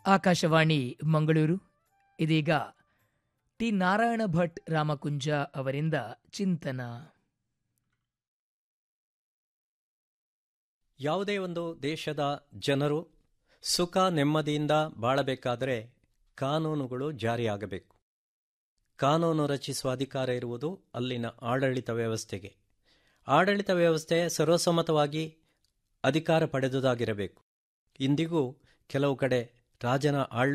ಆಕಾಶವಾಣಿ ಮಂಗಳೂರು ಇದೀಗ ಟಿ ನಾರಾಯಣ ಭಟ್ ರಾಮಕುಂಜ ಅವರಿಂದ ಚಿಂತನ ಯಾವುದೇ ಒಂದು ದೇಶದ ಜನರು ಸುಖ ನೆಮ್ಮದಿಯಿಂದ ಬಾಳಬೇಕಾದರೆ ಕಾನೂನುಗಳು ಜಾರಿಯಾಗಬೇಕು ಕಾನೂನು ರಚಿಸುವ ಅಧಿಕಾರ ಇರುವುದು ಅಲ್ಲಿನ ಆಡಳಿತ ವ್ಯವಸ್ಥೆಗೆ ಆಡಳಿತ ವ್ಯವಸ್ಥೆ ಸರ್ವಸಮ್ಮತವಾಗಿ ಅಧಿಕಾರ ಪಡೆದುದಾಗಿರಬೇಕು ಇಂದಿಗೂ ಕೆಲವು ಕಡೆ ರಾಜನ ಆಳ್